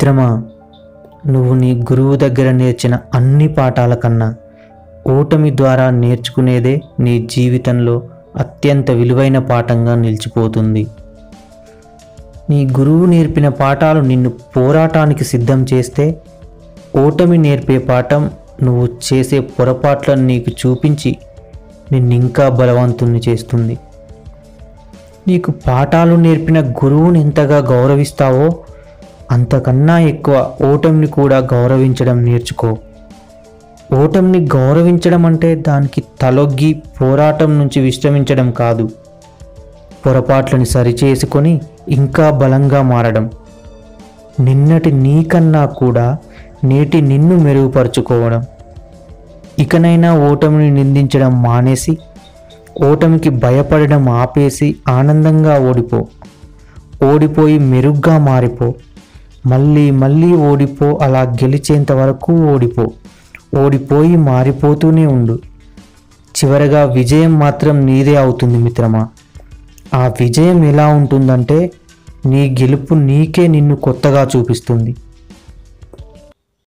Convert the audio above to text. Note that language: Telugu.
మిత్రమా నువ్వు నీ గురువు దగ్గర నేర్చిన అన్ని పాఠాల కన్నా ఓటమి ద్వారా నేర్చుకునేదే నీ జీవితంలో అత్యంత విలువైన పాఠంగా నిలిచిపోతుంది నీ గురువు నేర్పిన పాఠాలు నిన్ను పోరాటానికి సిద్ధం చేస్తే ఓటమి నేర్పే పాఠం నువ్వు చేసే పొరపాట్లను నీకు చూపించి నిన్నింకా బలవంతుణ్ణి చేస్తుంది నీకు పాఠాలు నేర్పిన గురువుని ఎంతగా గౌరవిస్తావో అంతకన్నా ఎక్కువ ఓటమిని కూడా గౌరవించడం నేర్చుకో ఓటమిని గౌరవించడం అంటే దానికి తలొగ్గి పోరాటం నుంచి విశ్రమించడం కాదు పొరపాట్లని సరిచేసుకొని ఇంకా బలంగా మారడం నిన్నటి నీకన్నా కూడా నేటి నిన్ను మెరుగుపరుచుకోవడం ఇకనైనా ఓటమిని నిందించడం మానేసి ఓటమికి భయపడడం ఆపేసి ఆనందంగా ఓడిపో ఓడిపోయి మెరుగ్గా మారిపో మళ్ళీ మళ్ళీ ఓడిపో అలా గెలిచేంత వరకు ఓడిపో ఓడిపోయి మారిపోతూనే ఉండు చివరగా విజయం మాత్రం నీదే అవుతుంది మిత్రమా ఆ విజయం ఎలా ఉంటుందంటే నీ గెలుపు నీకే నిన్ను కొత్తగా చూపిస్తుంది